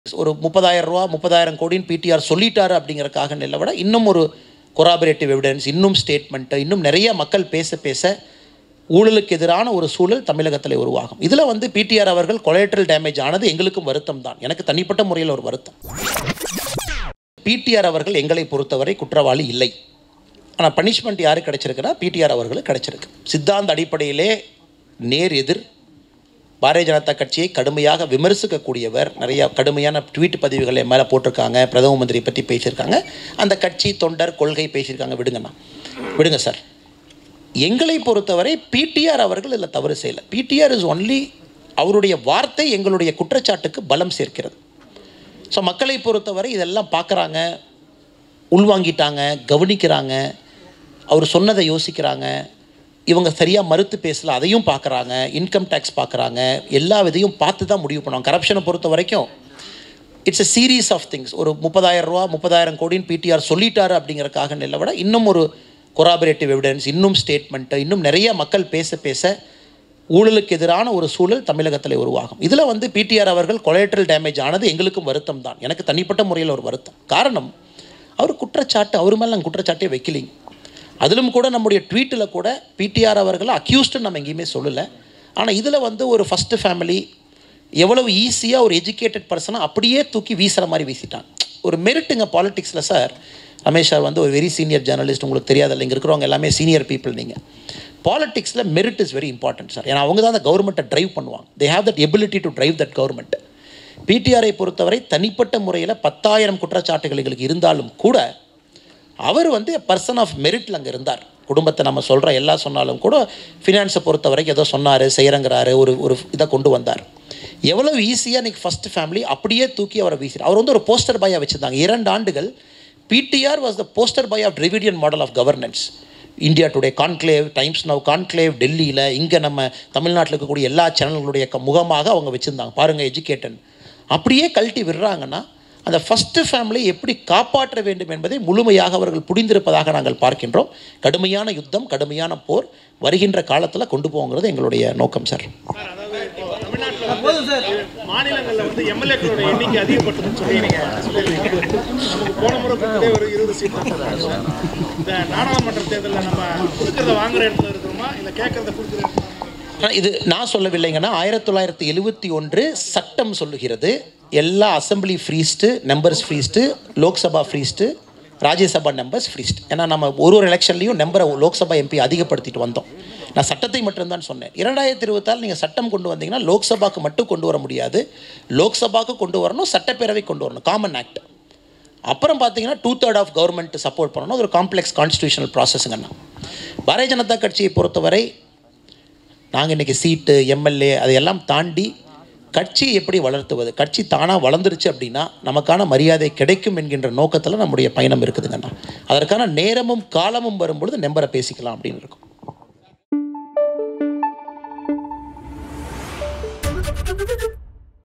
ஒரு முப்பதாயிரம் ரூபா முப்பதாயிரம் கோடின்னு பிடிஆர் சொல்லிட்டாரு அப்படிங்கறக்காக நிலை விட இன்னும் ஒரு கொராபரேட்டிவ் எவிடன்ஸ் இன்னும் ஸ்டேட்மெண்ட்டு இன்னும் நிறைய மக்கள் பேச பேச ஊழலுக்கு எதிரான ஒரு சூழல் தமிழகத்தில் உருவாகும் இதில் வந்து பிடிஆர் அவர்கள் கொலேட்ரல் டேமேஜ் ஆனது எங்களுக்கும் வருத்தம் தான் எனக்கு தனிப்பட்ட முறையில் ஒரு வருத்தம் பிடிஆர் அவர்கள் எங்களை பொறுத்தவரை குற்றவாளி இல்லை ஆனால் பனிஷ்மெண்ட் யாருக்கு கிடைச்சிருக்குன்னா பிடிஆர் அவர்களுக்கு கிடைச்சிருக்கு சித்தாந்த அடிப்படையிலே நேர் எதிர் பாரதிய ஜனதா கட்சியை கடுமையாக விமர்சிக்கக்கூடியவர் நிறைய கடுமையான ட்வீட் பதிவுகளை மேலே போட்டிருக்காங்க பிரதம மந்திரி பற்றி பேசியிருக்காங்க அந்த கட்சி தொண்டர் கொள்கை பேசியிருக்காங்க விடுங்கண்ணா விடுங்க சார் எங்களை பொறுத்தவரை பிடிஆர் அவர்கள் இதில் தவறு செய்யலை பிடிஆர் இஸ் ஒன்லி அவருடைய வார்த்தை எங்களுடைய குற்றச்சாட்டுக்கு பலம் சேர்க்கிறது ஸோ மக்களை பொறுத்தவரை இதெல்லாம் பார்க்குறாங்க உள்வாங்கிட்டாங்க கவனிக்கிறாங்க அவர் சொன்னதை யோசிக்கிறாங்க இவங்க சரியாக மறுத்து பேசல அதையும் பார்க்குறாங்க இன்கம் டேக்ஸ் பார்க்குறாங்க எல்லா விதையும் பார்த்து தான் முடிவு பண்ணுவாங்க கரப்ஷனை பொறுத்த வரைக்கும் it's a series of things ஒரு முப்பதாயிரம் ரூபா முப்பதாயிரம் கோடின்னு பிடிஆர் சொல்லிட்டாரு அப்படிங்கறக்காக நிலை விட இன்னும் ஒரு கொராபரேட்டிவ் எவிடன்ஸ் இன்னும் ஸ்டேட்மெண்ட்டு இன்னும் நிறைய மக்கள் பேச பேச ஊழலுக்கு எதிரான ஒரு சூழல் தமிழகத்தில் உருவாகும் இதில் வந்து பிடிஆர் அவர்கள் கொலேட்ரல் டேமேஜ் ஆனது எங்களுக்கும் வருத்தம் தான் எனக்கு தனிப்பட்ட முறையில் ஒரு வருத்தம் காரணம் அவர் குற்றச்சாட்டு அவர் மேலே நாங்கள் குற்றச்சாட்டே வைக்கலிங்க அதிலும் கூட நம்முடைய ட்வீட்டில் கூட பிடிஆர் அவர்களை அக்யூஸ்டுன்னு நம்ம எங்கேயுமே சொல்லலை ஆனால் இதில் வந்து ஒரு ஃபஸ்ட்டு ஃபேமிலி எவ்வளவு ஈஸியாக ஒரு எஜுகேட்டட் பர்சனை அப்படியே தூக்கி வீசுகிற மாதிரி வீசிட்டான் ஒரு மெரிட்டுங்க பாலிடிக்ஸில் சார் ரமேஷ் சார் வந்து ஒரு வெரி சீனியர் ஜேர்னலிஸ்ட் உங்களுக்கு தெரியாதில்ல இங்கே இருக்கிறவங்க எல்லாமே சீனியர் பீப்புள் நீங்கள் பாலிடிக்ஸில் merit is very important sir ஏன்னா அவங்க தான் அந்த கவர்மெண்ட்டை ட்ரைவ் பண்ணுவாங்க they have that ability to drive that government பிடிஆரை பொறுத்தவரை தனிப்பட்ட முறையில் பத்தாயிரம் குற்றச்சாட்டுகள் எங்களுக்கு இருந்தாலும் கூட அவர் வந்து பர்சன் ஆஃப் மெரிட்டில் அங்கே இருந்தார் குடும்பத்தை நம்ம சொல்கிற எல்லாம் சொன்னாலும் கூட ஃபினான்ஸை பொறுத்த வரைக்கும் ஏதோ சொன்னார் செய்கிறங்கிறாரு ஒரு ஒரு இதை கொண்டு வந்தார் எவ்வளோ ஈஸியாக இன்றைக்கி ஃபஸ்ட் ஃபேமிலி அப்படியே தூக்கி அவரை வீசி அவர் வந்து ஒரு போஸ்டர் பாயாக வச்சுருந்தாங்க இரண்டு ஆண்டுகள் PTR was the poster boy of Dravidian model of governance India today conclave Times Now conclave டெல்லியில் இங்கே நம்ம தமிழ்நாட்டில் இருக்கக்கூடிய எல்லா சேனல்களுடைய க- முகமாக அவங்க வச்சுருந்தாங்க பாருங்கள் எஜுகேட்டன் அப்படியே கழட்டி விடுறாங்கன்னா அந்த ஃபஸ்ட்டு ஃபேமிலியை எப்படி காப்பாற்ற வேண்டும் என்பதை முழுமையாக அவர்கள் புரிந்திருப்பதாக நாங்கள் பார்க்கின்றோம் கடுமையான யுத்தம் கடுமையான போர் வருகின்ற காலத்தில் கொண்டு போங்கிறது எங்களுடைய நோக்கம் சார் தமிழ்நாட்டில் வந்து மாநிலங்களில் வந்து எம்எல்ஏக்களோட எண்ணிக்கை அதிகப்பட்டதுன்னு சொல்லி நீங்க சொல்லியிருக்கீங்க நமக்கு போன முறை கொடுத்ததே ஒரு இருபது சீட் தான் கொடுத்தாங்க. இந்த நாடாளுமன்ற தேர்தலில் நம்ம கொடுக்கறத வாங்குற இடத்துல இருக்கிறோமா இல்லை கேட்கறத கொடுக்குற இடத்துல ஆனா, இது நான் சொல்லவில்லைங்கன்னா ஆயிரத்தி தொள்ளாயிரத்தி எழுபத்தி ஒன்று சட்டம் சொல்லுகிறது எல்லா assembly freezed numbers freezed Lok Sabha freezed Rajya Sabha numbers freezed ஏன்னா நம்ம ஒரு ஒரு எலெக்ஷன்லையும் நம்பரை லோக்சபா எம்பி அதிகப்படுத்திட்டு வந்தோம் நான் சட்டத்தை மட்டும்தான் சொன்னேன் இரண்டாயிரத்தி இருபத்தாறு நீங்கள் சட்டம் கொண்டு வந்தீங்கன்னா லோக்சபாக்கு மட்டும் கொண்டு வர முடியாது லோக்சபாக்கு கொண்டு வரணும் சட்டப்பேரவை கொண்டு வரணும் காமன் ஆக்ட் அப்புறம் பார்த்தீங்கன்னா two third of government support பண்ணணும் அது ஒரு காம்ப்ளெக்ஸ் கான்ஸ்டியூஷனல் ப்ராசஸ்ங்கண்ணா பாரதிய ஜனதா கட்சியை பொறுத்தவரை நாங்கள் இன்றைக்கி சீட்டு எம்எல்ஏ அதையெல்லாம் தாண்டி கட்சியை எப்படி வளர்த்துவது கட்சி தானாக வளர்ந்துருச்சு அப்படின்னா நமக்கான மரியாதை கிடைக்கும் என்கின்ற நோக்கத்தில் நம்முடைய பயணம் இருக்குதுங்கண்ணா அதற்கான நேரமும் காலமும் வரும்பொழுது நம்பரை பேசிக்கலாம் அப்படின்னு இருக்கும்